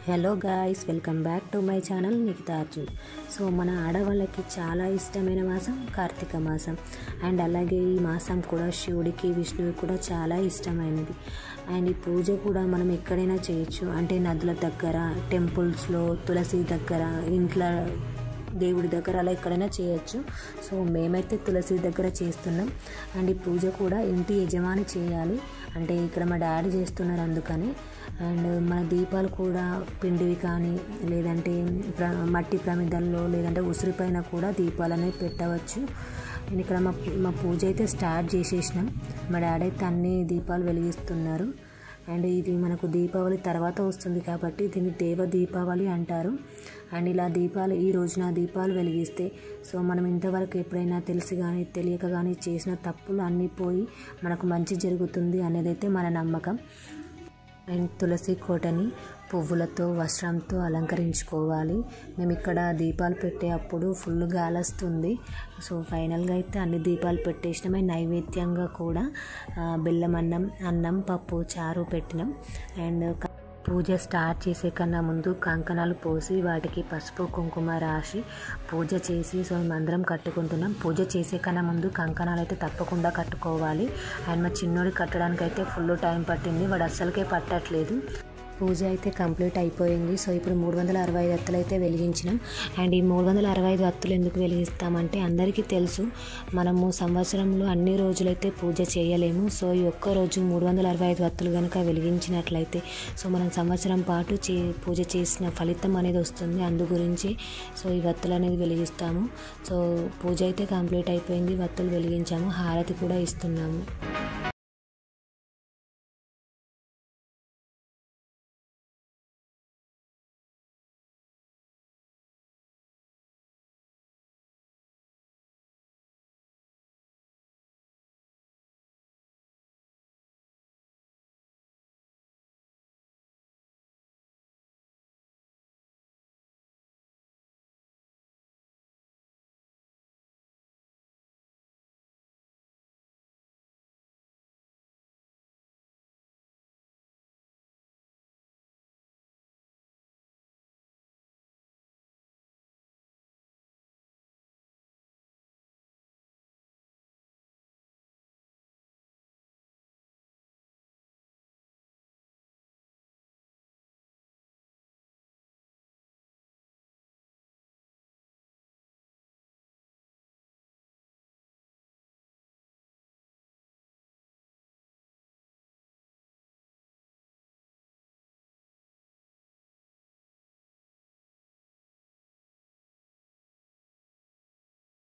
hello guys welcome back to my channel Nikhita Arjun so మన ఆడవాళ్ళకి చాలా ఇష్టమైన మాసం కార్తీక మాసం అండ్ అలాగే ఈ మాసం కూడా శివుడికి విష్ణువుకి కూడా చాలా ఇష్టమైనది అండ్ ఈ పూజ కూడా మనం ఎక్కడైనా చేయొచ్చు అంటే నదుల దగ్గర టెంపుల్స్లో తులసి దగ్గర ఇంట్లో దేవుడి దగ్గర అలా ఎక్కడైనా చేయొచ్చు సో మేమైతే తులసి దగ్గర చేస్తున్నాం అండ్ ఈ పూజ కూడా ఇంటి యజమాని చేయాలి అంటే ఇక్కడ మా డాడీ చేస్తున్నారు అందుకని అండ్ మన దీపాలు కూడా పిండివి కానీ లేదంటే ప్ర మట్టి ప్రమిదల్లో లేదంటే ఉసిరిపైన కూడా దీపాలు అనేవి పెట్టవచ్చు నేను ఇక్కడ మా మా పూజ అయితే స్టార్ట్ చేసేసినాం మా డాడీ అయితే అన్ని దీపాలు వెలిగిస్తున్నారు అండ్ ఇది మనకు దీపావళి తర్వాత వస్తుంది కాబట్టి దీన్ని దేవ దీపావళి అంటారు అండ్ ఇలా దీపాలు ఈ రోజున దీపాలు వెలిగిస్తే సో మనం ఇంతవరకు ఎప్పుడైనా తెలిసి కానీ తెలియక కానీ చేసిన తప్పులు అన్నీ పోయి మనకు మంచి జరుగుతుంది అనేది అయితే మన నమ్మకం అండ్ తులసి కోటని పువ్వులతో వస్త్రంతో అలంకరించుకోవాలి మేము ఇక్కడ దీపాలు పెట్టే అప్పుడు ఫుల్ గాలొస్తుంది సో ఫైనల్గా అయితే అన్ని దీపాలు పెట్టేసినాం అండ్ నైవేద్యంగా కూడా ఆ, బెల్లం అన్నం అన్నం పప్పు చారు పెట్టినాం అండ్ క- పూజ స్టార్ట్ చేసే కన్నా ముందు కంకణాలు పోసి వాటికి పసుపు కుంకుమ రాసి పూజ చేసి సో మేమందరం కట్టుకుంటున్నాం పూజ చేసే కన్నా ముందు కంకణాలు అయితే తప్పకుండా కట్టుకోవాలి అండ్ మా చిన్నోడి కట్టడానికి అయితే ఫుల్ టైం పట్టింది వాడు అస్సలకే పట్టట్లేదు పూజ అయితే కంప్లీట్ అయిపోయింది సో ఇప్పుడు మూడు వందల అరవై ఐదు అత్తులు అయితే వెలిగించినాం అండ్ ఈ మూడు వందల అరవై ఐదు అత్తులు ఎందుకు వెలిగిస్తామంటే అందరికీ తెలుసు మనము సంవత్సరంలో అన్ని రోజులైతే పూజ చేయలేము సో ఈ ఒక్క రోజు మూడు వందల అరవై ఐదు అత్తులు కనుక వెలిగించినట్లయితే సో మనం సంవత్సరం పాటు చే పూజ చేసిన ఫలితం అనేది వస్తుంది అందు గురించి సో ఈ వత్తులు అనేది వెలిగిస్తాము సో పూజ అయితే కంప్లీట్ అయిపోయింది వత్తులు వెలిగించాము హారతి కూడా ఇస్తున్నాము